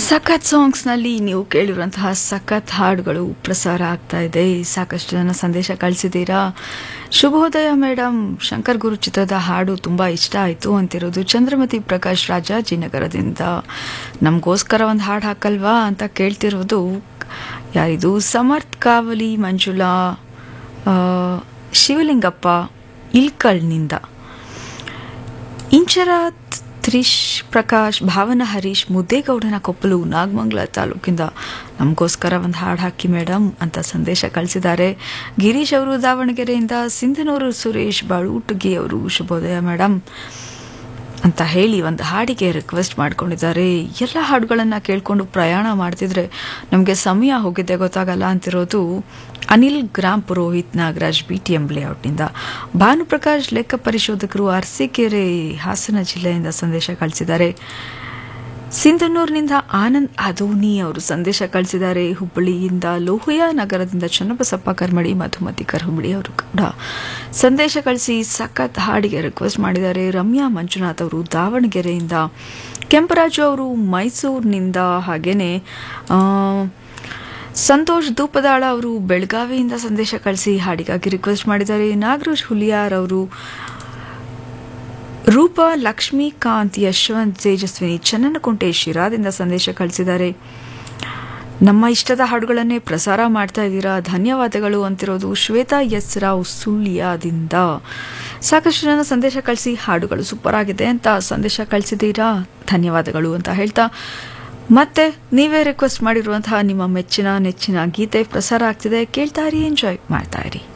ಸಖತ್ ಸಾಂಗ್ಸ್ನಲ್ಲಿ ನೀವು ಕೇಳಿರುವಂತಹ ಸಖತ್ ಹಾಡುಗಳು ಪ್ರಸಾರ ಆಗ್ತಾ ಇದೆ ಸಾಕಷ್ಟು ಜನ ಸಂದೇಶ ಕಳಿಸಿದ್ದೀರಾ ಶುಭೋದಯ ಮೇಡಮ್ ಶಂಕರ್ ಗುರು ಚಿತ್ರದ ಹಾಡು ತುಂಬ ಇಷ್ಟ ಆಯಿತು ಅಂತಿರೋದು ಚಂದ್ರಮತಿ ಪ್ರಕಾಶ್ ರಾಜಾಜಿನಗರದಿಂದ ನಮಗೋಸ್ಕರ ಒಂದು ಹಾಡು ಹಾಕಲ್ವಾ ಅಂತ ಕೇಳ್ತಿರೋದು ಯಾರಿದು ಸಮರ್ಥ್ ಕಾವಲಿ ಮಂಜುಳಾ ಆ, ಶಿವಲಿಂಗಪ್ಪ ಇಲ್ಕಲ್ನಿಂದ ಇಂಚರ ತ್ರಿಶ್ ಪ್ರಕಾಶ್ ಭಾವನ ಹರೀಶ್ ಮುದ್ದೇಗೌಡನ ಕೊಪ್ಪಲು ನಾಗಮಂಗಲ ತಾಲೂಕಿಂದ ನಮಗೋಸ್ಕರ ಒಂದು ಹಾಡು ಹಾಕಿ ಮೇಡಮ್ ಅಂತ ಸಂದೇಶ ಕಳಿಸಿದ್ದಾರೆ ಗಿರೀಶ್ ಅವರು ದಾವಣಗೆರೆಯಿಂದ ಸಿಂಧನೂರು ಸುರೇಶ್ ಬಾಳೂಟಗಿ ಅವರು ಶುಭೋದಯ ಮೇಡಮ್ ಅಂತ ಹೇಳಿ ಒಂದು ಹಾಡಿಗೆ ರಿಕ್ವೆಸ್ಟ್ ಮಾಡ್ಕೊಂಡಿದ್ದಾರೆ ಎಲ್ಲ ಹಾಡುಗಳನ್ನು ಕೇಳಿಕೊಂಡು ಪ್ರಯಾಣ ಮಾಡ್ತಿದ್ರೆ ನಮಗೆ ಸಮಯ ಹೋಗಿದ್ದೆ ಗೊತ್ತಾಗಲ್ಲ ಅಂತಿರೋದು ಅನಿಲ್ ಗ್ರಾಮ್ Purohit Nagaraj B T M ಲೇಔಟ್ನಿಂದ ಭಾನುಪ್ರಕಾಶ್ ಲೆಕ್ಕ ಪರಿಶೋಧಕರು ಅರಸೀಕೆರೆ ಹಾಸನ ಜಿಲ್ಲೆಯಿಂದ ಸಂದೇಶ ಕಳಿಸಿದ್ದಾರೆ ಸಿಂಧನೂರಿನಿಂದ ಆನಂದ್ ಅದೋನಿ ಅವರು ಸಂದೇಶ ಕಳಿಸಿದ್ದಾರೆ ಹುಬ್ಬಳ್ಳಿಯಿಂದ ಲೋಹಿಯ ನಗರದಿಂದ ಚನ್ನಬಸಪ್ಪ ಕರ್ಮಡಿ ಮಧುಮತಿ ಕರ್ಮಡಿ ಅವರು ಕೂಡ ಸಂದೇಶ ಕಳಿಸಿ ಸಖತ್ ಹಾಡಿಗೆ ರಿಕ್ವೆಸ್ಟ್ ಮಾಡಿದ್ದಾರೆ ರಮ್ಯಾ ಮಂಜುನಾಥ್ ಅವರು ದಾವಣಗೆರೆಯಿಂದ ಕೆಂಪರಾಜು ಅವರು ಮೈಸೂರಿನಿಂದ ಹಾಗೇನೆ ಆ, ಸಂತೋಷ್ ದೂಪದಾಳ ಅವರು ಬೆಳಗಾವಿಯಿಂದ ಸಂದೇಶ ಕಳಿಸಿ ಹಾಡಿಗಾಗಿ ರಿಕ್ವೆಸ್ಟ್ ಮಾಡಿದ್ದಾರೆ ನಾಗರಾಜ್ ಹುಲಿಯಾರ್ ಅವರು ರೂಪಾ ಲಕ್ಷ್ಮೀಕಾಂತ್ ಯಶವಂತ್ ತೇಜಸ್ವಿನಿ ಚನ್ನನಕುಂಟೆ ಶಿರಾದಿಂದ ಸಂದೇಶ ಕಳಿಸಿದ್ದಾರೆ ನಮ್ಮ ಇಷ್ಟದ ಹಾಡುಗಳನ್ನೇ ಪ್ರಸಾರ ಮಾಡ್ತಾ ಇದ್ದೀರಾ ಧನ್ಯವಾದಗಳು ಅಂತಿರೋದು ಶ್ವೇತಾ ಎಸ್ ರಾವ್ ಸುಳ್ಯದಿಂದ ಸಾಕಷ್ಟು ಜನ ಸಂದೇಶ ಕಳಿಸಿ ಹಾಡುಗಳು ಸೂಪರ್ ಆಗಿದೆ ಅಂತ ಸಂದೇಶ ಕಳಿಸಿದ್ದೀರಾ ಧನ್ಯವಾದಗಳು ಅಂತ ಹೇಳ್ತಾ ಮತ್ತೆ ನೀವೇ ರಿಕ್ವೆಸ್ಟ್ ಮಾಡಿರುವಂತಹ ನಿಮ್ಮ ಮೆಚ್ಚಿನ ನೆಚ್ಚಿನ ಗೀತೆ ಪ್ರಸಾರ ಆಗ್ತಿದೆ ಕೇಳ್ತಾ ಇರಿ ಎಂಜಾಯ್ ಮಾಡ್ತಾ ಇರಿ